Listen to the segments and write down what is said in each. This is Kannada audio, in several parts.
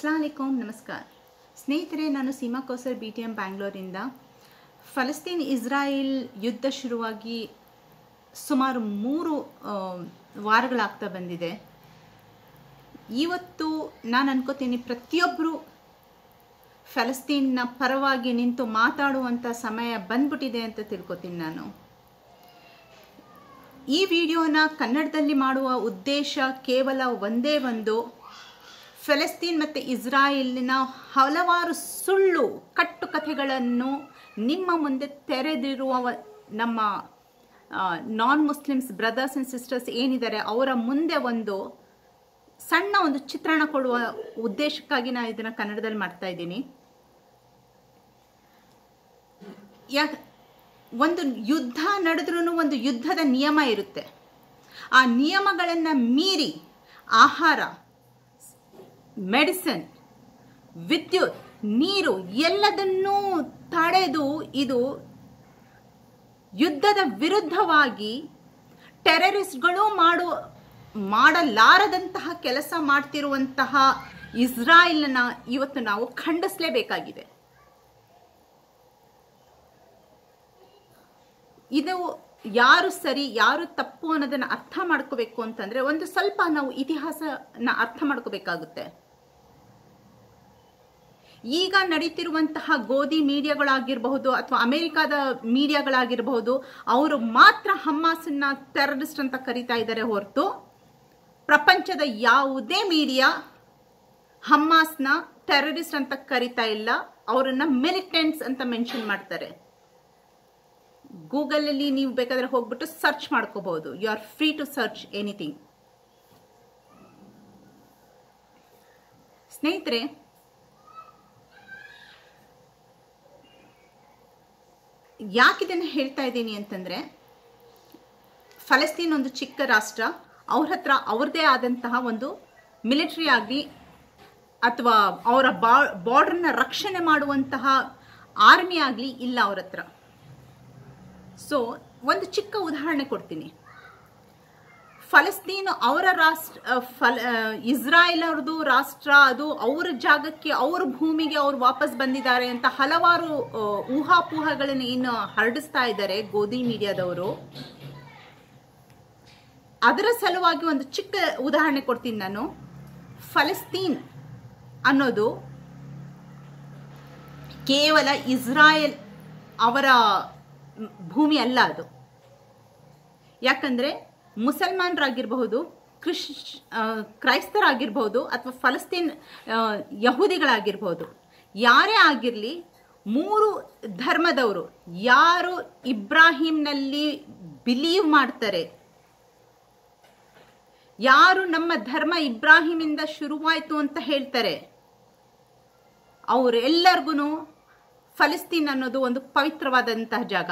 ಅಸ್ಲಾಂ ನಮಸ್ಕಾರ ಸ್ನೇಹಿತರೆ ನಾನು Seema Kausar B T M ಬ್ಯಾಂಗ್ಳೂರಿಂದ ಫಲಸ್ತೀನ್ ಇಸ್ರಾಯಿಲ್ ಯುದ್ಧ ಶುರುವಾಗಿ ಸುಮಾರು ಮೂರು ಆ, ವಾರಗಳಾಗ್ತಾ ಬಂದಿದೆ ಇವತ್ತು ನಾನು ಅನ್ಕೋತೀನಿ ಪ್ರತಿಯೊಬ್ಬರು ಫಲಸ್ತೀನ್ನ ಪರವಾಗಿ ನಿಂತು ಮಾತಾಡುವಂಥ ಸಮಯ ಬಂದ್ಬಿಟ್ಟಿದೆ ಅಂತ ತಿಳ್ಕೊತೀನಿ ನಾನು ಈ ವಿಡಿಯೋನ ಕನ್ನಡದಲ್ಲಿ ಮಾಡುವ ಉದ್ದೇಶ ಕೇವಲ ಒಂದೇ ಒಂದು ಫಲಸ್ತೀನ್ ಮತ್ತು ಇಸ್ರಾಯೇಲಿನ ಹಲವಾರು ಸುಳ್ಳು ಕಟ್ಟುಕಥೆಗಳನ್ನು ನಿಮ್ಮ ಮುಂದೆ ತೆರೆದಿರುವ ವ- ನಮ್ಮ non Muslims brothers and sisters ಏನಿದ್ದಾರೆ ಅವರ ಮುಂದೆ ಒಂದು ಸಣ್ಣ ಒಂದು ಚಿತ್ರಣ ಕೊಡುವ ಉದ್ದೇಶಕ್ಕಾಗಿ ನಾನು ಇದನ್ನು ಕನ್ನಡದಲ್ಲಿ ಮಾಡ್ತಾ ಇದ್ದೀನಿ ಯಾ ಒಂದು ಯುದ್ಧ ನಡೆದ್ರೂ ಒಂದು ಯುದ್ಧದ ನಿಯಮ ಇರುತ್ತೆ ಆ ನಿಯಮಗಳನ್ನು ಮೀರಿ ಆಹಾರ ಮೆಡಿಸಿನ್ ವಿದ್ಯುತ್ ನೀರು ಎಲ್ಲದನ್ನೂ ತಡೆದು ಇದು ಯುದ್ಧದ ವಿರುದ್ಧವಾಗಿ ಟೆರರಿಸ್ಟ್ಗಳು ಮಾಡು ಮಾಡಲಾರದಂತಹ ಕೆಲಸ ಮಾಡ್ತಿರುವಂತಹ ಇಸ್ರಾಯೇಲ್ನ ಇವತ್ತು ನಾವು ಖಂಡಿಸಲೇಬೇಕಾಗಿದೆ ಇದು ಯಾರು ಸರಿ ಯಾರು ತಪ್ಪು ಅನ್ನೋದನ್ನ ಅರ್ಥ ಮಾಡ್ಕೋಬೇಕು ಅಂತಂದ್ರೆ ಒಂದು ಸ್ವಲ್ಪ ನಾವು ಇತಿಹಾಸನ ಅರ್ಥ ಮಾಡ್ಕೋಬೇಕಾಗುತ್ತೆ ಈಗ ನಡೀತಿರುವಂತಹ ಗೋಧಿ ಮೀಡಿಯಾಗಳಾಗಿರಬಹುದು ಅಥವಾ ಅಮೆರಿಕಾದ ಮೀಡಿಯಾಗಳಾಗಿರಬಹುದು ಅವರು ಮಾತ್ರ ಹಮ್ಮಾಸನ್ನ ಟೆರರಿಸ್ಟ್ ಅಂತ ಕರೀತಾ ಇದ್ದಾರೆ ಹೊರತು ಪ್ರಪಂಚದ ಯಾವುದೇ ಮೀಡಿಯಾ ಹಮ್ಮಾಸ್ನ ಟೆರರಿಸ್ಟ್ ಅಂತ ಕರೀತಾ ಇಲ್ಲ ಅವರನ್ನ ಮಿಲಿಟೆಂಟ್ಸ್ ಅಂತ ಮೆನ್ಷನ್ ಮಾಡ್ತಾರೆ ಗೂಗಲಲ್ಲಿ ನೀವು ಬೇಕಾದ್ರೆ ಹೋಗ್ಬಿಟ್ಟು ಸರ್ಚ್ ಮಾಡ್ಕೋಬಹುದು you are free to search anything ಸ್ನೇಹಿತರೆ ಯಾಕಿದನ್ನು ಹೇಳ್ತಾ ಇದ್ದೀನಿ ಅಂತಂದ್ರೆ ಫಲಸ್ತೀನ್ ಒಂದು ಚಿಕ್ಕ ರಾಷ್ಟ್ರ ಅವ್ರ ಹತ್ರ ಅವ್ರದ್ದೇ ಆದಂತಹ ಒಂದು ಮಿಲಿಟರಿ ಆಗಲಿ ಅಥವಾ ಅವರ ಬಾ ಬಾರ್ಡರ್ನ ರಕ್ಷಣೆ ಮಾಡುವಂತಹ ಆರ್ಮಿ ಆಗಲಿ ಇಲ್ಲ ಅವ್ರ ಹತ್ರ ಸೊ ಒಂದು ಚಿಕ್ಕ ಉದಾಹರಣೆ ಕೊಡ್ತೀನಿ ಫಲಸ್ತೀನ್ ಅವರ ರಾಷ್ಟ್ರ ಅ, ಫಲ ಅ, ಇಸ್ರಾಯೇಲ್ ಅವ್ರದ್ದು ರಾಷ್ಟ್ರ ಅದು ಅವರ ಜಾಗಕ್ಕೆ ಅವ್ರ ಭೂಮಿಗೆ ಅವ್ರು ವಾಪಸ್ ಬಂದಿದ್ದಾರೆ ಅಂತ ಹಲವಾರು ಅ, ಊಹಾಪೋಹಗಳನ್ನು ಏನು ಹರಡಿಸ್ತಾ ಇದ್ದಾರೆ ಗೋಧಿ ಮೀಡಿಯಾದವರು ಅದರ ಸಲುವಾಗಿ ಒಂದು ಚಿಕ್ಕ ಉದಾಹರಣೆ ಕೊಡ್ತೀನಿ ನಾನು ಫಲಸ್ತೀನ್ ಅನ್ನೋದು ಕೇವಲ ಇಸ್ರಾಯೇಲ್ ಅವರ ಭೂಮಿ ಅಲ್ಲ ಅದು ಯಾಕಂದ್ರೆ ಮುಸಲ್ಮಾನರಾಗಿರಬಹುದು ಕ್ರಿಶ್ ಆ, ಕ್ರೈಸ್ತರಾಗಿರ್ಬಹುದು ಅಥವಾ ಫಲಸ್ತೀನ್ ಆ, ಯಹೂದಿಗಳಾಗಿರ್ಬಹುದು ಯಾರೇ ಆಗಿರಲಿ ಮೂರು ಧರ್ಮದವರು ಯಾರು ಇಬ್ರಾಹಿಂನಲ್ಲಿ ಬಿಲೀವ್ ಮಾಡ್ತಾರೆ ಯಾರು ನಮ್ಮ ಧರ್ಮ ಇಬ್ರಾಹಿಮಿಂದ ಶುರುವಾಯಿತು ಅಂತ ಹೇಳ್ತಾರೆ ಅವರೆಲ್ಲರಿಗೂ ಫಲಸ್ತೀನ್ ಅನ್ನೋದು ಒಂದು ಪವಿತ್ರವಾದಂತಹ ಜಾಗ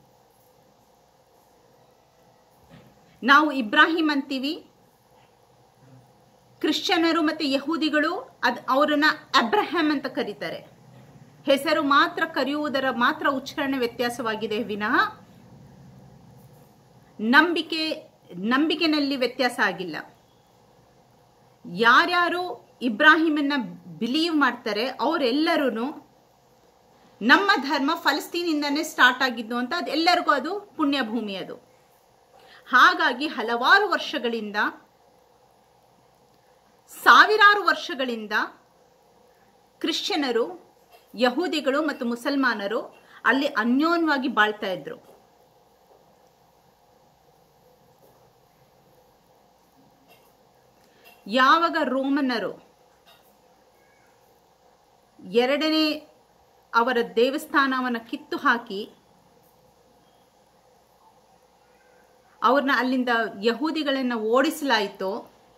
ನಾವು ಇಬ್ರಾಹಿಂ ಅಂತೀವಿ ಕ್ರಿಶ್ಚಿಯನರು ಮತ್ತು ಯಹೂದಿಗಳು ಅದ್ ಅವರನ್ನ ಅಬ್ರಹಾಂ ಅಂತ ಕರೀತಾರೆ ಹೆಸರು ಮಾತ್ರ ಕರೆಯುವುದರ ಮಾತ್ರ ಉಚ್ಚಾರಣೆ ವ್ಯತ್ಯಾಸವಾಗಿದೆ ವಿನಃ ನಂಬಿಕೆ ನಂಬಿಕೆನಲ್ಲಿ ವ್ಯತ್ಯಾಸ ಆಗಿಲ್ಲ ಯಾರ್ಯಾರು ಇಬ್ರಾಹಿಮನ್ನ ಬಿಲೀವ್ ಮಾಡ್ತಾರೆ ಅವರೆಲ್ಲರೂ ನಮ್ಮ ಧರ್ಮ ಫಲಸ್ತೀನಿಂದನೇ ಸ್ಟಾರ್ಟ್ ಆಗಿದ್ದು ಅಂತ ಅದೆಲ್ಲರಿಗೂ ಅದು ಪುಣ್ಯ ಭೂಮಿ ಅದು ಹಾಗಾಗಿ ಹಲವಾರು ವರ್ಷಗಳಿಂದ ಸಾವಿರಾರು ವರ್ಷಗಳಿಂದ ಕ್ರಿಶ್ಚಿಯನರು ಯಹೂದಿಗಳು ಮತ್ತು ಮುಸಲ್ಮಾನರು ಅಲ್ಲಿ ಅನ್ಯೋನ್ಯವಾಗಿ ಬಾಳ್ತಾ ಇದ್ರು ಯಾವಾಗ ರೋಮನ್ನರು ಎರಡನೇ ಅವರ ದೇವಸ್ಥಾನವನ್ನು ಕಿತ್ತು ಹಾಕಿ ಅವ್ರನ್ನ ಅಲ್ಲಿಂದ ಯಹೂದಿಗಳನ್ನು ಓಡಿಸಲಾಯಿತು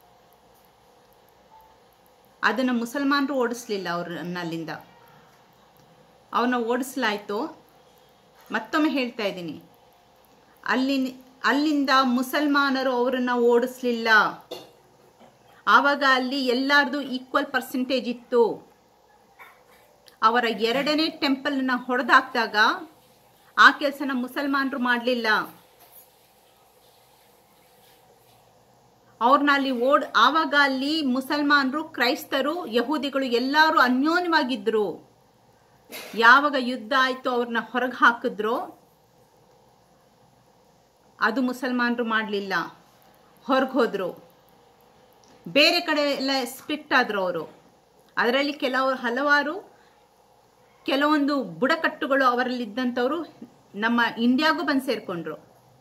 ಅದನ್ನು ಮುಸಲ್ಮಾನರು ಓಡಿಸ್ಲಿಲ್ಲ ಅವ್ರನ್ನ ಅಲ್ಲಿಂದ ಅವನ್ನ ಓಡಿಸಲಾಯಿತು ಮತ್ತೊಮ್ಮೆ ಹೇಳ್ತಾ ಇದ್ದೀನಿ ಅಲ್ಲಿ ಅಲ್ಲಿಂದ ಮುಸಲ್ಮಾನರು ಅವರನ್ನ ಓಡಿಸ್ಲಿಲ್ಲ ಆವಾಗ ಅಲ್ಲಿ ಎಲ್ಲರದು ಈಕ್ವಲ್ ಪರ್ಸೆಂಟೇಜ್ ಇತ್ತು ಅವರ ಎರಡನೇ ಟೆಂಪಲ್ನ ಹೊಡೆದಾಕ್ದಾಗ ಆ ಕೆಲಸನ ಮುಸಲ್ಮಾನರು ಮಾಡಲಿಲ್ಲ ಅವ್ರನ್ನ ಅಲ್ಲಿ ಓಡ್ ಆವಾಗ ಅಲ್ಲಿ ಮುಸಲ್ಮಾನರು ಕ್ರೈಸ್ತರು ಯಹೂದಿಗಳು ಎಲ್ಲರೂ ಅನ್ಯೋನ್ಯವಾಗಿದ್ರು ಯಾವಾಗ ಯುದ್ಧ ಆಯ್ತು ಅವ್ರನ್ನ ಹೊರಗೆ ಹಾಕಿದ್ರು ಅದು ಮುಸಲ್ಮಾನರು ಮಾಡಲಿಲ್ಲ ಹೊರಗೆ ಹೋದ್ರು ಬೇರೆ ಕಡೆ ಎಲ್ಲ ಸ್ಪ್ಲಿಟ್ ಆದ್ರು ಅವರು ಅದರಲ್ಲಿ ಕೆಲವು ಹಲವಾರು ಕೆಲವೊಂದು ಬುಡಕಟ್ಟುಗಳು ಅವರಲ್ಲಿದ್ದಂಥವರು ನಮ್ಮ ಇಂಡಿಯಾಗೂ ಬಂದು ಸೇರಿಕೊಂಡ್ರು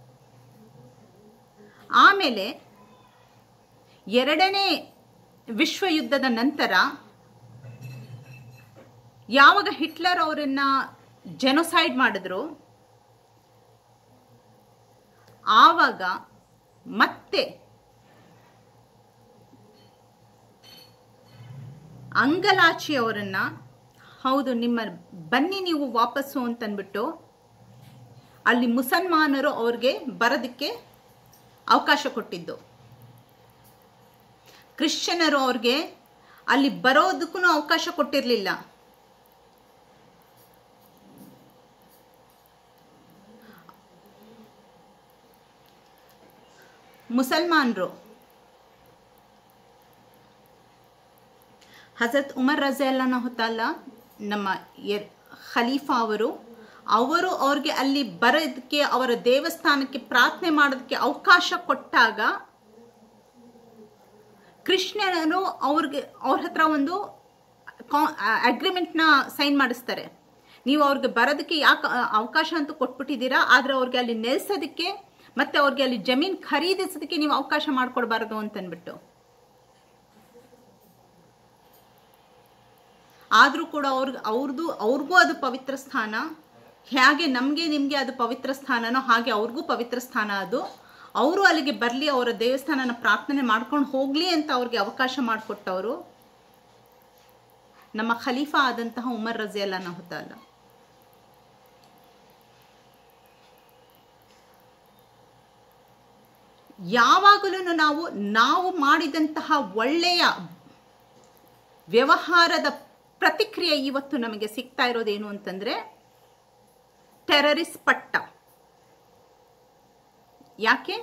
ಆಮೇಲೆ ಎರಡನೇ ವಿಶ್ವ ಯುದ್ಧದ ನಂತರ ಯಾವಾಗ ಹಿಟ್ಲರ್ ಅವರನ್ನ ಜೆನೊಸೈಡ್ ಮಾಡಿದ್ರು ಆವಾಗ ಮತ್ತೆ ಅಂಗಲಾಚಿ ಅವರನ್ನ ಹೌದು ನಿಮ್ಮ ಬನ್ನಿ ನೀವು ವಾಪಸ್ಸು ಅಂತನ್ಬಿಟ್ಟು ಅಲ್ಲಿ ಮುಸಲ್ಮಾನರು ಅವ್ರಿಗೆ ಬರೋದಕ್ಕೆ ಅವಕಾಶ ಕೊಟ್ಟಿದ್ದು ಕ್ರಿಶ್ಚಿಯನರು ಅವ್ರಿಗೆ ಅಲ್ಲಿ ಬರೋದಕ್ಕೂ ಅವಕಾಶ ಕೊಟ್ಟಿರಲಿಲ್ಲ ಮುಸಲ್ಮಾನರು ಹಜರತ್ ಉಮರ್ ರಜೆಲ್ಲನ ಹೊತ್ತಲ್ಲ ನಮ್ಮ ಎರ್ ಖಲೀಫಾ ಅವರು ಅವರು ಅವ್ರಿಗೆ ಅಲ್ಲಿ ಬರೋದಕ್ಕೆ ಅವರ ದೇವಸ್ಥಾನಕ್ಕೆ ಪ್ರಾರ್ಥನೆ ಮಾಡೋದಕ್ಕೆ ಅವಕಾಶ ಕೊಟ್ಟಾಗ ಕೃಷ್ಣನರು ಅವ್ರಿಗೆ ಅವ್ರ ಹತ್ರ ಒಂದು ಅಗ್ರಿಮೆಂಟ್ನ ಸೈನ್ ಮಾಡಿಸ್ತಾರೆ ನೀವು ಅವ್ರಿಗೆ ಬರೋದಕ್ಕೆ ಯಾಕೆ ಅವಕಾಶ ಅಂತೂ ಕೊಟ್ಬಿಟ್ಟಿದ್ದೀರಾ ಆದರೆ ಅವ್ರಿಗೆ ಅಲ್ಲಿ ನೆಲೆಸೋದಕ್ಕೆ ಮತ್ತೆ ಅವ್ರಿಗೆ ಅಲ್ಲಿ ಜಮೀನು ಖರೀದಿಸೋದಕ್ಕೆ ನೀವು ಅವಕಾಶ ಮಾಡಿಕೊಡ್ಬಾರ್ದು ಅಂತನ್ಬಿಟ್ಟು ಆದರೂ ಕೂಡ ಅವ್ರಿಗೆ ಅವ್ರದ್ದು ಅವ್ರಿಗೂ ಅದು ಪವಿತ್ರ ಸ್ಥಾನ ಹೇಗೆ ನಮಗೆ ನಿಮಗೆ ಅದು ಪವಿತ್ರ ಸ್ಥಾನನೋ ಹಾಗೆ ಅವ್ರಿಗೂ ಪವಿತ್ರ ಸ್ಥಾನ ಅದು ಅವರು ಅಲ್ಲಿಗೆ ಬರಲಿ ಅವರ ದೇವಸ್ಥಾನನ ಪ್ರಾರ್ಥನೆ ಮಾಡ್ಕೊಂಡು ಹೋಗಲಿ ಅಂತ ಅವ್ರಿಗೆ ಅವಕಾಶ ಮಾಡಿಕೊಟ್ಟವರು ನಮ್ಮ ಖಲೀಫಾ ಆದಂತಹ ಉಮರ್ ರಜಿಯಲ್ಲನ ಹೊತ್ತಲ್ಲ ಯಾವಾಗಲೂ ನಾವು ನಾವು ಮಾಡಿದಂತಹ ಒಳ್ಳೆಯ ವ್ಯವಹಾರದ ಪ್ರತಿಕ್ರಿಯೆ ಇವತ್ತು ನಮಗೆ ಸಿಗ್ತಾ ಇರೋದೇನು ಅಂತಂದ್ರೆ ಟೆರರಿಸ್ಟ್ ಪಟ್ಟ ಯಾಕೆ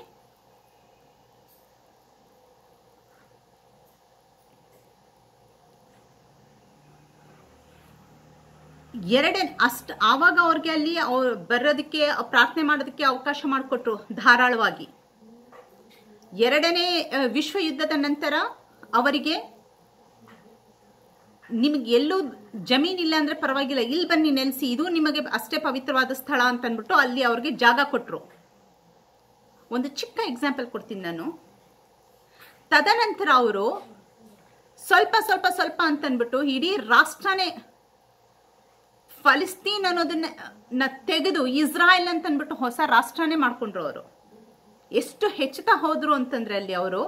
ಎರಡೇ ಅಷ್ಟು ಆವಾಗ ಅವ್ರಿಗೆ ಅಲ್ಲಿ ಅವ್ರು ಬರೋದಕ್ಕೆ ಪ್ರಾರ್ಥನೆ ಮಾಡೋದಕ್ಕೆ ಅವಕಾಶ ಮಾಡಿಕೊಟ್ರು ಧಾರಾಳವಾಗಿ ಎರಡನೇ ಅಹ್, ವಿಶ್ವ ಯುದ್ಧದ ನಂತರ ಅವರಿಗೆ ನಿಮಗೆ ಎಲ್ಲೂ ಜಮೀನಿಲ್ಲ ಅಂದ್ರೆ ಪರವಾಗಿಲ್ಲ ಇಲ್ಲಿ ಬನ್ನಿ ನೆಲೆಸಿ ಇದು ನಿಮಗೆ ಅಷ್ಟೇ ಪವಿತ್ರವಾದ ಸ್ಥಳ ಅಂತ ಅಂದ್ಬಿಟ್ಟು ಅಲ್ಲಿ ಅವ್ರಿಗೆ ಜಾಗ ಕೊಟ್ಟರು ಒಂದು ಚಿಕ್ಕ ಎಕ್ಸಾಂಪಲ್ ಕೊಡ್ತೀನಿ ನಾನು ತದನಂತರ ಅವರು ಸ್ವಲ್ಪ ಸ್ವಲ್ಪ ಸ್ವಲ್ಪ ಅಂತನ್ಬಿಟ್ಟು ಇಡೀ ರಾಷ್ಟ್ರನೇ ಫಲಿಸ್ತೀನ್ ಅನ್ನೋದನ್ನ ನ ತೆಗೆದು ಇಸ್ರಾಯೇಲ್ ಅಂತ ಅಂದ್ಬಿಟ್ಟು ಹೊಸ ರಾಷ್ಟ್ರನೇ ಮಾಡ್ಕೊಂಡ್ರು ಅವರು ಎಷ್ಟು ಹೆಚ್ಚುತ್ತಾ ಹೋದ್ರು ಅಂತಂದ್ರೆ ಅಲ್ಲಿ ಅವರು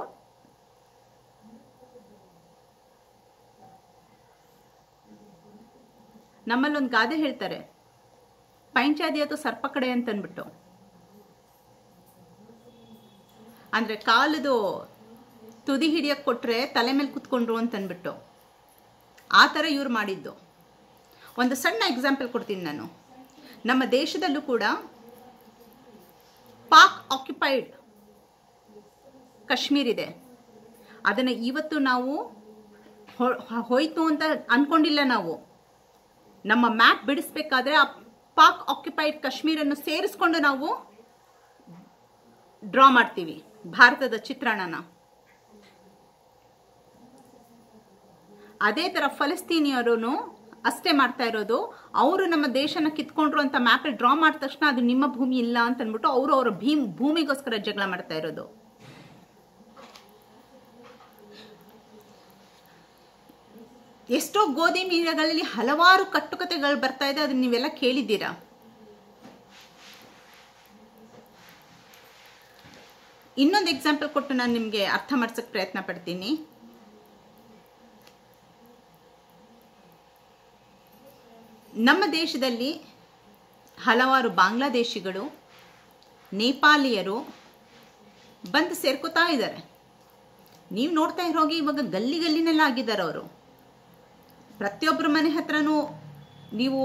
ನಮ್ಮಲ್ಲಿ ಒಂದು ಗಾದೆ ಹೇಳ್ತಾರೆ ಪೈಂಚಾದಿ ಅಥವಾ ಸರ್ಪ ಕಡೆ ಅಂತ ಅಂದ್ಬಿಟ್ಟು ಅಂದ್ರೆ ಕಾಲದು ತುದಿ ಹಿಡಿಯಕ್ಕೆ ಕೊಟ್ರೆ ತಲೆ ಮೇಲೆ ಕುತ್ಕೊಂಡ್ರು ಅಂತ ಅಂದ್ಬಿಟ್ಟು ಆ ಥರ ಇವ್ರು ಮಾಡಿದ್ದು ಒಂದು ಸಣ್ಣ ಎಕ್ಸಾಂಪಲ್ ಕೊಡ್ತೀನಿ ನಾನು ನಮ್ಮ ದೇಶದಲ್ಲೂ ಕೂಡ ಪಾಕ್ ಆಕ್ಯುಪೈಡ್ ಕಾಶ್ಮೀರ್ ಇದೆ ಅದನ್ನು ಇವತ್ತು ನಾವು ಹೊ- ಹೋಯ್ತು ಅಂತ ಅನ್ಕೊಂಡಿಲ್ಲ ನಾವು ನಮ್ಮ ಮ್ಯಾಪ್ ಬಿಡಿಸ್ಬೇಕಾದ್ರೆ ಆ ಪಾಕ್ ಆಕ್ಯುಪೈಡ್ ಕಾಶ್ಮೀರನ್ನು ಸೇರಿಸ್ಕೊಂಡು ನಾವು ಡ್ರಾ ಮಾಡ್ತೀವಿ ಭಾರತದ ಚಿತ್ರಣನ ಅದೇ ಥರ ಫಲಸ್ತೀನಿಯರು ಅಷ್ಟೇ ಮಾಡ್ತಾ ಇರೋದು ಅವರು ನಮ್ಮ ದೇಶನ ಕಿತ್ಕೊಂಡ್ರು ಅಂತ ಮ್ಯಾಪಲ್ಲಿ ಡ್ರಾ ಮಾಡಿದ ತಕ್ಷಣ ಅದು ನಿಮ್ಮ ಭೂಮಿ ಇಲ್ಲ ಅಂತ ಅಂದ್ಬಿಟ್ಟು ಅವರು ಅವರ ಭೀಮ್ ಭೂಮಿಗೋಸ್ಕರ ಜಗಳ ಮಾಡ್ತಾ ಇರೋದು ಎಷ್ಟೋ ಗೋಧಿ ಮೀನುಗಳಲ್ಲಿ ಹಲವಾರು ಕಟ್ಟುಕತೆಗಳು ಬರ್ತಾ ಇದೆ ಅದನ್ನ ನೀವೆಲ್ಲ ಕೇಳಿದ್ದೀರಾ ಇನ್ನೊಂದು ಎಕ್ಸಾಂಪಲ್ ಕೊಟ್ಟು ನಾನು ನಿಮಗೆ ಅರ್ಥ ಮಾಡ್ಸೋಕ್ಕೆ ಪ್ರಯತ್ನ ಪಡ್ತೀನಿ ನಮ್ಮ ದೇಶದಲ್ಲಿ ಹಲವಾರು ಬಾಂಗ್ಲಾದೇಶಿಗಳು ನೇಪಾಳಿಯರು ಬಂದು ಸೇರ್ಕೋತಾ ಇದ್ದಾರೆ ನೀವು ನೋಡ್ತಾ ಇರೋಗಿ ಇವಾಗ ಗಲ್ಲಿ ಗಲ್ಲಿನೆಲ್ಲ ಆಗಿದ್ದಾರೆ ಅವರು ಪ್ರತಿಯೊಬ್ಬರ ಮನೆ ಹತ್ರನೂ ನೀವು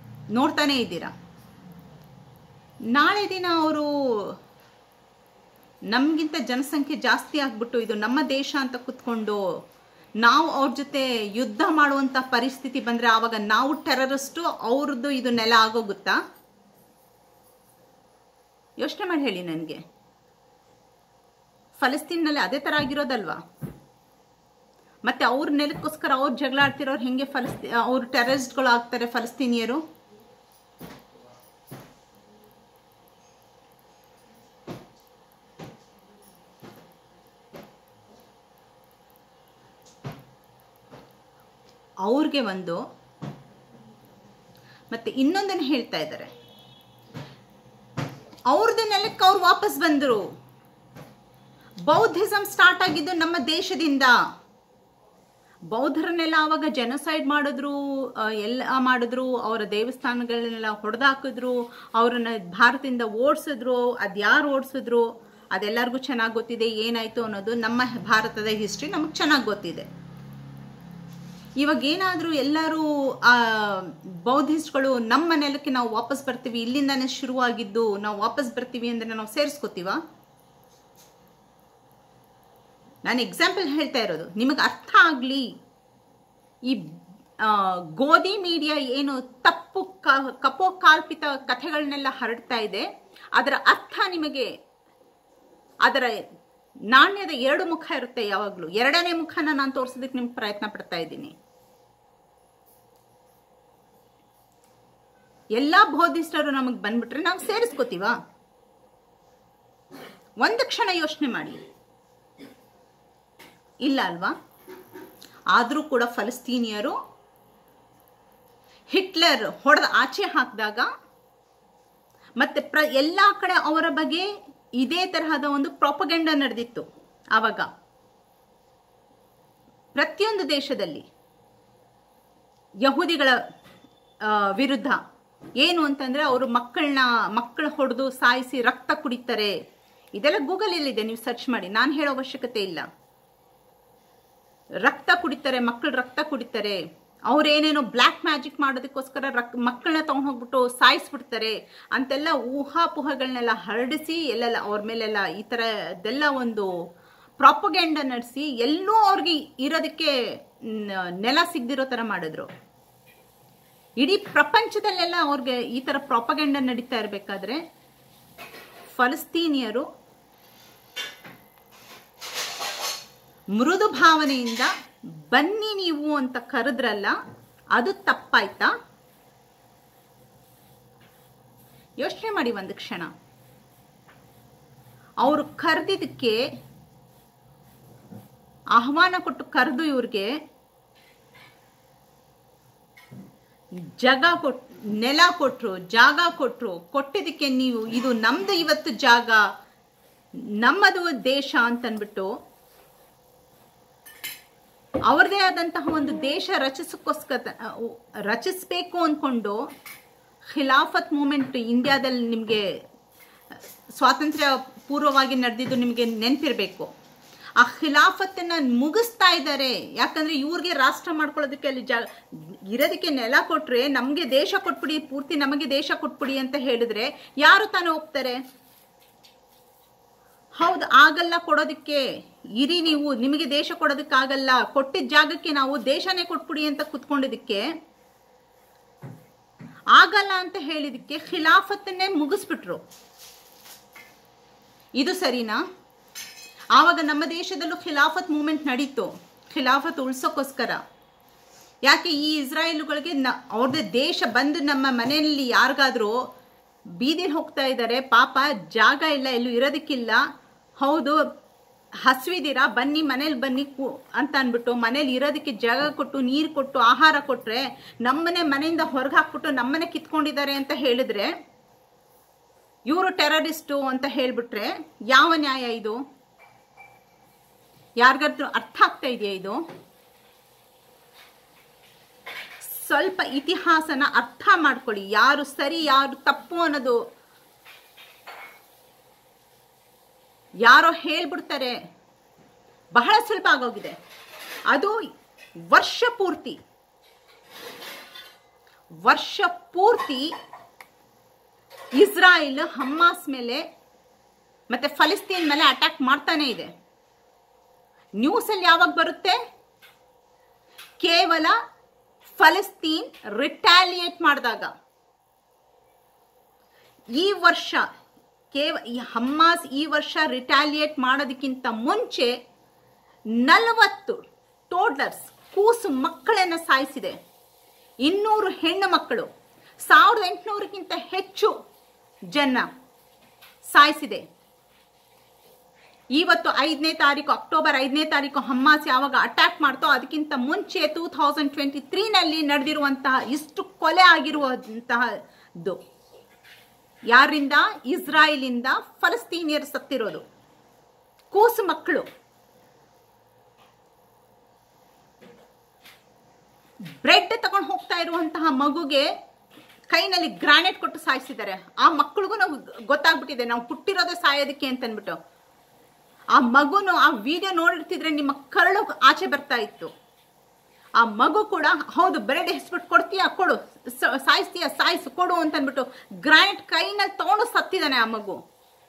ನೋಡ್ತಾನೇ ಇದ್ದೀರಾ ನಾಳೆ ದಿನ ಅವರು ನಮಗಿಂತ ಜನಸಂಖ್ಯೆ ಜಾಸ್ತಿ ಆಗ್ಬಿಟ್ಟು ಇದು ನಮ್ಮ ದೇಶ ಅಂತ ಕುತ್ಕೊಂಡು ನಾವು ಅವ್ರ ಜೊತೆ ಯುದ್ಧ ಮಾಡುವಂಥ ಪರಿಸ್ಥಿತಿ ಬಂದರೆ ಆವಾಗ ನಾವು ಟೆರರಿಸ್ಟು ಅವ್ರದ್ದು ಇದು ನೆಲ ಆಗೋಗುತ್ತಾ ಯೋಚನೆ ಮಾಡಿ ಹೇಳಿ ನನಗೆ ಫಲಸ್ತೀನ್ನಲ್ಲಿ ಅದೇ ಥರ ಆಗಿರೋದಲ್ವಾ ಮತ್ತೆ ಅವ್ರ ನೆಲಕ್ಕೋಸ್ಕರ ಅವ್ರು ಜಗಳ ಆಡ್ತಿರೋರು ಹೆಂಗೆ ಫಲಸ್ತೀ ಅವ್ರು ಟೆರರಿಸ್ಟ್ಗಳು ಆಗ್ತಾರೆ ಫಲಸ್ತೀನಿಯರು ಅವ್ರಿಗೆ ಒಂದು ಮತ್ತೆ ಇನ್ನೊಂದನ್ನು ಹೇಳ್ತಾ ಇದ್ದಾರೆ ಅವ್ರದ್ದು ನೆಲಕ್ಕೆ ಅವ್ರು ವಾಪಸ್ ಬಂದರು ಬೌದ್ಧಿಸಮ್ ಸ್ಟಾರ್ಟ್ ಆಗಿದ್ದು ನಮ್ಮ ದೇಶದಿಂದ ಬೌದ್ಧರನ್ನೆಲ್ಲ ಆವಾಗ ಜನಸೈಡ್ ಮಾಡಿದ್ರು ಆ, ಎಲ್ಲ ಮಾಡಿದ್ರು ಅವರ ದೇವಸ್ಥಾನಗಳನ್ನೆಲ್ಲ ಹೊಡೆದಾಕಿದ್ರು ಅವ್ರನ್ನ ಭಾರತದಿಂದ ಓಡಿಸಿದ್ರು ಅದ್ಯಾರು ಓಡಿಸಿದ್ರು ಅದೆಲ್ಲರಿಗೂ ಚೆನ್ನಾಗಿ ಗೊತ್ತಿದೆ ಏನಾಯ್ತು ಅನ್ನೋದು ನಮ್ಮ ಭಾರತದ ಹಿಸ್ಟ್ರಿ ನಮಗೆ ಚೆನ್ನಾಗಿ ಗೊತ್ತಿದೆ ಇವಾಗ ಏನಾದರೂ ಎಲ್ಲರೂ ಆ ಬೌದ್ಧಿಸ್ಟ್ಗಳು ನಮ್ಮ ನೆಲಕ್ಕೆ ನಾವು ವಾಪಸ್ ಬರ್ತೀವಿ ಇಲ್ಲಿಂದಾನೇ ಶುರುವಾಗಿದ್ದು ನಾವು ವಾಪಸ್ ಬರ್ತೀವಿ ಅಂದರೆ ನಾವು ಸೇರಿಸ್ಕೋತೀವ ನಾನು ಎಕ್ಸಾಂಪಲ್ ಹೇಳ್ತಾ ಇರೋದು ನಿಮಗೆ ಅರ್ಥ ಆಗಲಿ ಈ ಆ, ಗೋಧಿ ಮೀಡಿಯಾ ಏನು ತಪ್ಪು ಕ ಕಪೋಕಾಲ್ಪಿತ ಕಥೆಗಳನ್ನೆಲ್ಲ ಹರಡ್ತಾ ಇದೆ ಅದರ ಅರ್ಥ ನಿಮಗೆ ಅದರ ನಾಣ್ಯದ ಎರಡು ಮುಖ ಇರುತ್ತೆ ಯಾವಾಗಲೂ ಎರಡನೇ ಮುಖನ ನಾನು ತೋರಿಸೋದಕ್ಕೆ ನಿಮ್ಗೆ ಪ್ರಯತ್ನ ಪಡ್ತಾ ಇದ್ದೀನಿ ಎಲ್ಲ ಬೋಧಿಸ್ಟರು ನಮಗೆ ಬಂದ್ಬಿಟ್ರೆ ನಾವು ಸೇರಿಸ್ಕೋತೀವ ಒಂದು ಕ್ಷಣ ಯೋಚನೆ ಮಾಡಿ ಇಲ್ಲ ಅಲ್ವಾ ಆದರೂ ಕೂಡ ಫಲಸ್ತೀನಿಯರು ಹಿಟ್ಲರ್ ಹೊಡೆದ ಆಚೆ ಹಾಕಿದಾಗ ಮತ್ತೆ ಪ್ರ ಎಲ್ಲ ಕಡೆ ಅವರ ಬಗ್ಗೆ ಇದೇ ತರಹದ ಒಂದು ಪ್ರಾಪಗೆಂಡ ನಡೆದಿತ್ತು ಆವಾಗ ಪ್ರತಿಯೊಂದು ದೇಶದಲ್ಲಿ ಯಹೂದಿಗಳ ಆ, ವಿರುದ್ಧ ಏನು ಅಂತಂದ್ರೆ ಅವರು ಮಕ್ಕಳನ್ನ ಮಕ್ಕಳ ಹೊಡೆದು ಸಾಯಿಸಿ ರಕ್ತ ಕುಡಿತಾರೆ ಇದೆಲ್ಲ ಗೂಗಲಲ್ಲಿದೆ ನೀವು ಸರ್ಚ್ ಮಾಡಿ ನಾನು ಹೇಳೋ ಅವಶ್ಯಕತೆ ಇಲ್ಲ ರಕ್ತ ಕುಡಿತಾರೆ ಮಕ್ಕಳು ರಕ್ತ ಕುಡಿತಾರೆ ಅವ್ರೇನೇನೋ ಬ್ಲ್ಯಾಕ್ ಮ್ಯಾಜಿಕ್ ಮಾಡೋದಕ್ಕೋಸ್ಕರ ರಕ್ ಮಕ್ಕಳನ್ನ ತಗೊಂಡು ಹೋಗ್ಬಿಟ್ಟು ಸಾಯಿಸ್ಬಿಡ್ತಾರೆ ಅಂತೆಲ್ಲ ಊಹಾಪೋಹಗಳನ್ನೆಲ್ಲ ಹರಡಿಸಿ ಎಲ್ಲೆಲ್ಲ ಅವ್ರ ಮೇಲೆಲ್ಲ ಈ ಥರದ್ದೆಲ್ಲ ಒಂದು ಪ್ರಾಪಗೆಂಡ ನಡೆಸಿ ಎಲ್ಲೂ ಅವ್ರಿಗೆ ಇರೋದಕ್ಕೆ ನ- ನೆಲ ಸಿಗದಿರೋ ಥರ ಮಾಡಿದ್ರು ಇಡೀ ಪ್ರಪಂಚದಲ್ಲೆಲ್ಲ ಅವ್ರಿಗೆ ಈ ಥರ ಪ್ರಾಪಗೆಂಡ ನಡೀತಾ ಇರಬೇಕಾದ್ರೆ ಫಲಸ್ತೀನಿಯರು ಮೃದು ಭಾವನೆಯಿಂದ ಬನ್ನಿ ನೀವು ಅಂತ ಕರೆದ್ರಲ್ಲ ಅದು ತಪ್ಪಾಯ್ತಾ ಯೋಚನೆ ಮಾಡಿ ಒಂದು ಕ್ಷಣ ಅವರು ಕರೆದಿದ್ದಕ್ಕೆ ಆಹ್ವಾನ ಕೊಟ್ಟು ಕರೆದು ಇವ್ರಿಗೆ ಜಗ ಕೊಟ್ ನೆಲ ಕೊಟ್ರು ಜಾಗ ಕೊಟ್ರು ಕೊಟ್ಟಿದ್ದಕ್ಕೆ ನೀವು ಇದು ನಮ್ದು ಇವತ್ತು ಜಾಗ ನಮ್ಮದು ದೇಶ ಅಂತನ್ಬಿಟ್ಟು ಅವ್ರದೇ ಆದಂತಹ ಒಂದು ದೇಶ ರಚಿಸಕ್ಕೋಸ್ಕರ ರಚಿಸಬೇಕು ಅಂದ್ಕೊಂಡು ಖಿಲಾಫತ್ ಮೂಮೆಂಟ್ ಇಂಡಿಯಾದಲ್ಲಿ ನಿಮಗೆ ಸ್ವಾತಂತ್ರ್ಯ ಪೂರ್ವವಾಗಿ ನಡೆದಿದ್ದು ನಿಮಗೆ ನೆನಪಿರಬೇಕು ಆ ಖಿಲಾಫತ್ತನ್ನ ಮುಗಿಸ್ತಾ ಇದ್ದಾರೆ ಯಾಕಂದ್ರೆ ಇವ್ರಿಗೆ ರಾಷ್ಟ್ರ ಮಾಡ್ಕೊಳ್ಳೋದಕ್ಕೆ ಅಲ್ಲಿ ಜಾ ಇರೋದಕ್ಕೆ ನೆಲ ಕೊಟ್ರೆ ನಮಗೆ ದೇಶ ಕೊಟ್ಬಿಡಿ ಪೂರ್ತಿ ನಮಗೆ ದೇಶ ಕೊಟ್ಬಿಡಿ ಅಂತ ಹೇಳಿದ್ರೆ ಯಾರು ತಾನೇ ಒಪ್ತಾರೆ ಹೌದು ಆಗಲ್ಲ ಕೊಡೋದಕ್ಕೆ ಇರಿ ನೀವು ನಿಮಗೆ ದೇಶ ಕೊಡೋದಕ್ಕಾಗಲ್ಲ ಕೊಟ್ಟಿದ್ದ ಜಾಗಕ್ಕೆ ನಾವು ದೇಶನೇ ಕೊಟ್ಬಿಡಿ ಅಂತ ಕುತ್ಕೊಂಡಿದ್ದಕ್ಕೆ ಆಗಲ್ಲ ಅಂತ ಹೇಳಿದಕ್ಕೆ ಖಿಲಾಫತ್ತನ್ನೇ ಮುಗಿಸ್ಬಿಟ್ರು ಇದು ಸರಿನಾ ಆವಾಗ ನಮ್ಮ ದೇಶದಲ್ಲೂ ಖಿಲಾಫತ್ ಮೂಮೆಂಟ್ ನಡೀತು ಖಿಲಾಫತ್ ಉಳ್ಸೋಕ್ಕೋಸ್ಕರ ಯಾಕೆ ಈ ಇಸ್ರಾಯೇಲುಗಳಿಗೆ ನ ಅವ್ರದ್ದೇ ದೇಶ ಬಂದು ನಮ್ಮ ಮನೆಯಲ್ಲಿ ಯಾರಿಗಾದ್ರೂ ಬೀದಿಲಿ ಹೋಗ್ತಾ ಇದ್ದಾರೆ ಪಾಪ ಜಾಗ ಇಲ್ಲ ಎಲ್ಲೂ ಇರೋದಕ್ಕಿಲ್ಲ ಹೌದು ಹಸಿವಿದ್ದೀರಾ ಬನ್ನಿ ಮನೇಲಿ ಬನ್ನಿ ಕು ಅಂತ ಅಂದ್ಬಿಟ್ಟು ಮನೇಲಿ ಇರೋದಕ್ಕೆ ಜಾಗ ಕೊಟ್ಟು ನೀರು ಕೊಟ್ಟು ಆಹಾರ ಕೊಟ್ಟರೆ ನಮ್ಮನೆ ಮನೆಯಿಂದ ಹೊರಗೆ ಹಾಕ್ಬಿಟ್ಟು ನಮ್ಮನೆ ಕಿತ್ಕೊಂಡಿದ್ದಾರೆ ಅಂತ ಹೇಳಿದ್ರೆ ಇವರು ಟೆರರಿಸ್ಟು ಅಂತ ಹೇಳಿಬಿಟ್ರೆ ಯಾವ ನ್ಯಾಯ ಇದು ಯಾರಿಗಾದ್ರೂ ಅರ್ಥ ಆಗ್ತಾ ಇದೆಯಾ ಇದು ಸ್ವಲ್ಪ ಇತಿಹಾಸನ ಅರ್ಥ ಮಾಡ್ಕೊಳ್ಳಿ ಯಾರು ಸರಿ ಯಾರು ತಪ್ಪು ಅನ್ನೋದು ಯಾರೋ ಹೇಳ್ಬಿಡ್ತಾರೆ ಬಹಳ ಸುಲಭ ಆಗೋಗಿದೆ ಅದು ವರ್ಷ ಪೂರ್ತಿ ವರ್ಷ ಪೂರ್ತಿ ಇಸ್ರಾಯೇಲ್ ಹಮ್ಮಾಸ್ ಮೇಲೆ ಮತ್ತೆ ಫಲಿಸ್ತೀನ್ ಮೇಲೆ ಅಟ್ಯಾಕ್ ಮಾಡ್ತಾನೆ ಇದೆ ನ್ಯೂಸಲ್ಲಿ ಯಾವಾಗ ಬರುತ್ತೆ ಕೇವಲ ಫಲಸ್ತೀನ್ ರಿಟ್ಯಾಲಿಯೇಟ್ ಮಾಡಿದಾಗ ಈ ವರ್ಷ ಕೇವ ಈ ಹಮ್ಮಾಸ್ ಈ ವರ್ಷ ರಿಟ್ಯಾಲಿಯೇಟ್ ಮಾಡೋದಕ್ಕಿಂತ ಮುಂಚೆ ನಲವತ್ತು ಟೋಡ್ಲರ್ಸ್ ಕೂಸು ಮಕ್ಕಳನ್ನು ಸಾಯಿಸಿದೆ ಇನ್ನೂರು ಹೆಣ್ಣು ಮಕ್ಕಳು ಸಾವಿರದ ಎಂಟುನೂರಕ್ಕಿಂತ ಹೆಚ್ಚು ಜನ ಸಾಯಿಸಿದೆ ಇವತ್ತು ಐದನೇ ತಾರೀಕು ಅಕ್ಟೋಬರ್ ಐದನೇ ತಾರೀಕು ಹಮ್ಮಾಸ್ ಯಾವಾಗ ಅಟ್ಯಾಕ್ ಮಾಡ್ತೋ ಅದಕ್ಕಿಂತ ಮುಂಚೆ ಟೂ ಥೌಸಂಡ್ ಟ್ವೆಂಟಿ ತ್ರೀನಲ್ಲಿ ನಡೆದಿರುವಂತಹ ಇಷ್ಟು ಕೊಲೆ ಆಗಿರುವಂತಹದ್ದು ಯಾರಿಂದ ಇಸ್ರಾಯೇಲಿಂದ ಫಲಸ್ತೀನಿಯರು ಸತ್ತಿರೋದು ಕೂಸು ಮಕ್ಕಳು ಬ್ರೆಡ್ ತಗೊಂಡು ಹೋಗ್ತಾ ಇರುವಂತಹ ಮಗುಗೆ ಕೈನಲ್ಲಿ ಗ್ರಾನೈಟ್ ಕೊಟ್ಟು ಸಾಯಿಸಿದ್ದಾರೆ ಆ ಮಕ್ಕಳಿಗೂ ನಾವು ಗೊತ್ತಾಗ್ಬಿಟ್ಟಿದೆ ನಾವು ಹುಟ್ಟಿರೋದೇ ಸಾಯೋದಕ್ಕೆ ಅಂತ ಅಂದ್ಬಿಟ್ಟು ಆ ಮಗುನು ಆ ವಿಡಿಯೋ ನೋಡಿರ್ತಿದ್ರೆ ನಿಮ್ಮ ಕರಳು ಆಚೆ ಬರ್ತಾ ಇತ್ತು ಆ ಮಗು ಕೂಡ ಹೌದು ಬ್ರೆಡ್ ಹೆಸ್ಬಿಟ್ಟು ಕೊಡ್ತೀಯಾ ಕೊಡು ಸ- ಸಾಯಿಸ್ತೀಯಾ ಸಾಯಿಸು ಕೊಡು ಅಂತ ಅಂದ್ಬಿಟ್ಟು ಗ್ರಾನೈಟ್ ಕೈನಲ್ಲಿ ತಗೊಂಡು ಸತ್ತಿದ್ದಾನೆ ಆ ಮಗು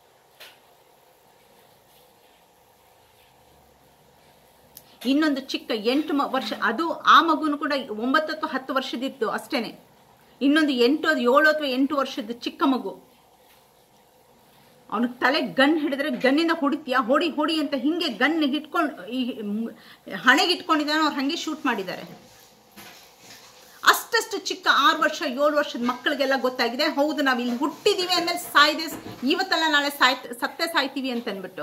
ಇನ್ನೊಂದು ಚಿಕ್ಕ ಎಂಟು ಮ- ವರ್ಷ ಅದು ಆ ಮಗುನು ಕೂಡ ಒಂಬತ್ತು ಅಥವಾ ಹತ್ತು ವರ್ಷದಿತ್ತು ಅಷ್ಟೇನೆ ಇನ್ನೊಂದು ಎಂಟು ಏಳು ಅಥವಾ ಎಂಟು ವರ್ಷದ ಚಿಕ್ಕ ಮಗು ಅವನಿಗೆ ತಲೆ ಗನ್ ಹಿಡಿದ್ರೆ ಗನ್ನಿಂದ ಹೊಡಿತೀಯಾ ಹೊಡಿ ಹೊಡಿ ಅಂತ ಹಿಂಗೆ ಗನ್ ಹಿಟ್ಕೊಂಡು ಈ ಮ್- ಹಣೆಗೆ ಇಟ್ಕೊಂಡಿದ್ದಾನೆ ಅವ್ರು ಹಾಗೆ ಶೂಟ್ ಮಾಡಿದ್ದಾರೆ ಅಷ್ಟಷ್ಟು ಚಿಕ್ಕ ಆರು ವರ್ಷ ಏಳು ವರ್ಷದ ಮಕ್ಕಳಿಗೆಲ್ಲ ಗೊತ್ತಾಗಿದೆ ಹೌದು ನಾವು ಇಲ್ಲಿ ಹುಟ್ಟಿದೀವಿ ಅಂದ್ಮೇಲೆ ಸಾಯ್ದೆ ಇವತ್ತಲ್ಲ ನಾಳೆ ಸಾಯ್ ಸತ್ತೆ ಸಾಯ್ತೀವಿ ಅಂತ ಅಂದ್ಬಿಟ್ಟು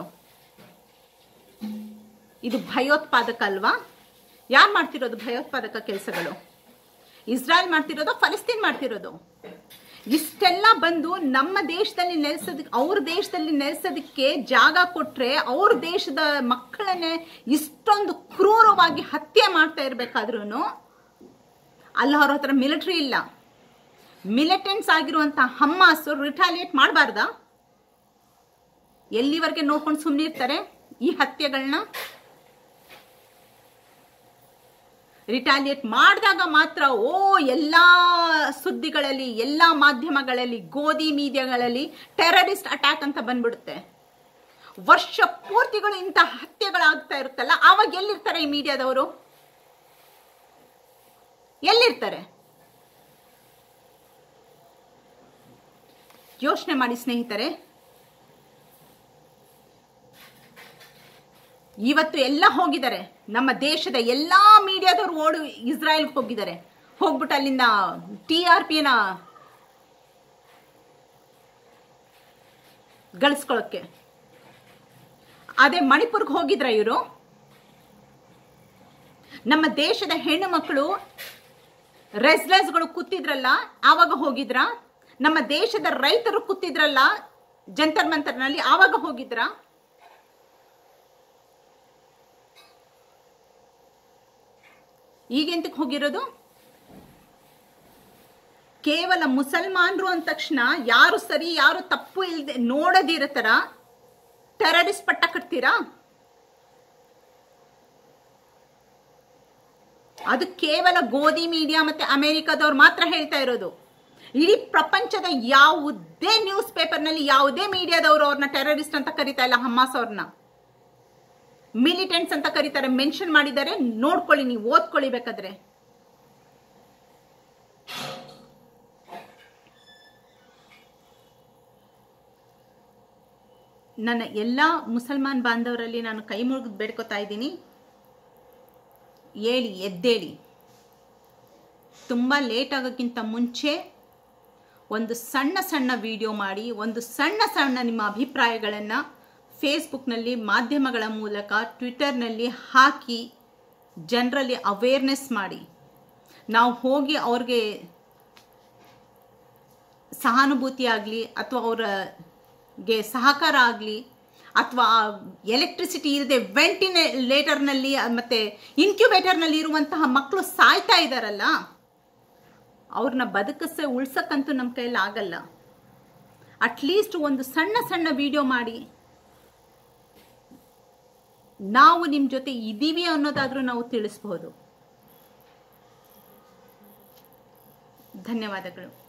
ಇದು ಭಯೋತ್ಪಾದಕ ಅಲ್ವಾ ಯಾರು ಮಾಡ್ತಿರೋದು ಭಯೋತ್ಪಾದಕ ಕೆಲಸಗಳು ಇಸ್ರಾಯೇಲ್ ಮಾಡ್ತಿರೋದು ಫಲಸ್ತೀನ್ ಮಾಡ್ತಿರೋದು ಇಷ್ಟೆಲ್ಲ ಬಂದು ನಮ್ಮ ದೇಶದಲ್ಲಿ ನೆಲೆಸೋದಕ್ಕೆ ಅವ್ರ ದೇಶದಲ್ಲಿ ನೆಲೆಸೋದಕ್ಕೆ ಜಾಗ ಕೊಟ್ರೆ ಅವ್ರ ದೇಶದ ಮಕ್ಕಳನ್ನೇ ಇಷ್ಟೊಂದು ಕ್ರೂರವಾಗಿ ಹತ್ಯೆ ಮಾಡ್ತಾ ಇರ್ಬೇಕಾದ್ರೂ ಅಲ್ಲಿ ಅವ್ರ ಹತ್ರ ಮಿಲಿಟರಿ ಇಲ್ಲ ಮಿಲಿಟೆಂಟ್ಸ್ ಆಗಿರುವಂತ ಹಮ್ಮಾಸ್ ರಿಟಾಲಿಯೇಟ್ ಮಾಡಬಾರ್ದಾ ಎಲ್ಲಿವರೆಗೆ ನೋಡ್ಕೊಂಡು ಸುಮ್ಮನಿರ್ತಾರೆ ಈ ಹತ್ಯೆಗಳನ್ನ ರಿಟಾಲಿಯೇಟ್ ಮಾಡಿದಾಗ ಮಾತ್ರ ಓ ಎಲ್ಲ ಸುದ್ದಿಗಳಲ್ಲಿ ಎಲ್ಲ ಮಾಧ್ಯಮಗಳಲ್ಲಿ ಗೋಧಿ ಮೀಡಿಯಾಗಳಲ್ಲಿ ಟೆರರಿಸ್ಟ್ ಅಟ್ಯಾಕ್ ಅಂತ ಬಂದ್ಬಿಡುತ್ತೆ ವರ್ಷ ಪೂರ್ತಿಗಳು ಇಂಥ ಹತ್ಯೆಗಳಾಗ್ತಾ ಇರುತ್ತಲ್ಲ ಆವಾಗ ಎಲ್ಲಿರ್ತಾರೆ ಈ ಮೀಡಿಯಾದವರು ಎಲ್ಲಿರ್ತಾರೆ ಯೋಚನೆ ಮಾಡಿ ಸ್ನೇಹಿತರೆ ಇವತ್ತು ಎಲ್ಲ ಹೋಗಿದ್ದಾರೆ ನಮ್ಮ ದೇಶದ ಎಲ್ಲಾ ಮೀಡಿಯಾದವ್ರು ಓಡು ಇಸ್ರಾಯೇಲ್ಗೆ ಹೋಗಿದ್ದಾರೆ ಹೋಗ್ಬಿಟ್ಟು ಅಲ್ಲಿಂದ ಟಿ ಆರ್ ಪಿನ ಗಳಿಸ್ಕೊಳ್ಳೋಕ್ಕೆ ಅದೇ ಮಣಿಪುರ್ಗೆ ಹೋಗಿದ್ರ ಇವರು ನಮ್ಮ ದೇಶದ ಹೆಣ್ಣು ಮಕ್ಕಳು ರೆಸ್ಲೆಸ್ಗಳು ಕೂತಿದ್ರಲ್ಲ ಆವಾಗ ಹೋಗಿದ್ರ ನಮ್ಮ ದೇಶದ ರೈತರು ಕೂತಿದ್ರಲ್ಲ ಜಂತರ್ ಮಂತರ್ನಲ್ಲಿ ಆವಾಗ ಹೋಗಿದ್ರ ಈಗೆಂತಕ್ಕೆ ಹೋಗಿರೋದು ಕೇವಲ ಮುಸಲ್ಮಾನರು ಅಂದ ತಕ್ಷಣ ಯಾರು ಸರಿ ಯಾರು ತಪ್ಪು ಇಲ್ಲದೆ ನೋಡದಿರೋ ತರ ಟೆರರಿಸ್ಟ್ ಪಟ್ಟ ಕಟ್ತೀರಾ ಅದು ಕೇವಲ ಗೋಧಿ ಮೀಡಿಯಾ ಮತ್ತೆ ಅಮೆರಿಕದವ್ರು ಮಾತ್ರ ಹೇಳ್ತಾ ಇರೋದು ಇಡೀ ಪ್ರಪಂಚದ ಯಾವುದೇ ನ್ಯೂಸ್ ಪೇಪರ್ನಲ್ಲಿ ಯಾವುದೇ ಮೀಡಿಯಾದವರು ಅವ್ರನ್ನ ಟೆರರಿಸ್ಟ್ ಅಂತ ಕರಿತಾ ಇಲ್ಲ ಹಮ್ಮಾಸ್ ಅವ್ರನ್ನ ಮಿಲಿಟೆಂಟ್ಸ್ ಅಂತ ಕರೀತಾರೆ ಮೆನ್ಷನ್ ಮಾಡಿದ್ದಾರೆ ನೋಡ್ಕೊಳ್ಳಿ ನೀವು ಓದ್ಕೊಳ್ಳಿ ಬೇಕಾದ್ರೆ ನನ್ನ ಎಲ್ಲ ಮುಸಲ್ಮಾನ್ ಬಾಂಧವರಲ್ಲಿ ನಾನು ಕೈ ಮುಗಿದು ಬೇಡ್ಕೊತಾ ಇದ್ದೀನಿ ಏಳಿ ಎದ್ದೇಳಿ ತುಂಬ ಲೇಟ್ ಆಗೋಕ್ಕಿಂತ ಮುಂಚೆ ಒಂದು ಸಣ್ಣ ಸಣ್ಣ ವಿಡಿಯೋ ಮಾಡಿ ಒಂದು ಸಣ್ಣ ಸಣ್ಣ ನಿಮ್ಮ ಅಭಿಪ್ರಾಯಗಳನ್ನು ಫೇಸ್ಬುಕ್ನಲ್ಲಿ ಮಾಧ್ಯಮಗಳ ಮೂಲಕ ಟ್ವಿಟರ್ನಲ್ಲಿ ಹಾಕಿ ಜನರಲ್ಲಿ ಅವೇರ್ನೆಸ್ ಮಾಡಿ ನಾವು ಹೋಗಿ ಅವ್ರಿಗೆ ಸಹಾನುಭೂತಿ ಆಗಲಿ ಅಥವಾ ಅವರಿಗೆ ಸಹಕಾರ ಆಗಲಿ ಅಥವಾ ಎಲೆಕ್ಟ್ರಿಸಿಟಿ ಇಲ್ಲದೆ ವೆಂಟಿಲೇಟರ್ನಲ್ಲಿ ಮತ್ತು ಇನ್ಕ್ಯುಬೇಟರ್ನಲ್ಲಿ ಇರುವಂತಹ ಮಕ್ಕಳು ಸಾಯ್ತಾ ಇದ್ದಾರಲ್ಲ ಅವ್ರನ್ನ ಬದುಕಿಸ ಉಳ್ಸಕ್ಕಂತೂ ನಮ್ಮ ಕೈಯಲ್ಲಿ ಆಗಲ್ಲ ಅಟ್ಲೀಸ್ಟ್ ಒಂದು ಸಣ್ಣ ಸಣ್ಣ ವಿಡಿಯೋ ಮಾಡಿ ನಾವು ನಿಮ್ಮ ಜೊತೆ ಇದ್ದೀವಿ ಅನ್ನೋದಾದ್ರೂ ನಾವು ತಿಳಿಸ್ಬೋದು ಧನ್ಯವಾದಗಳು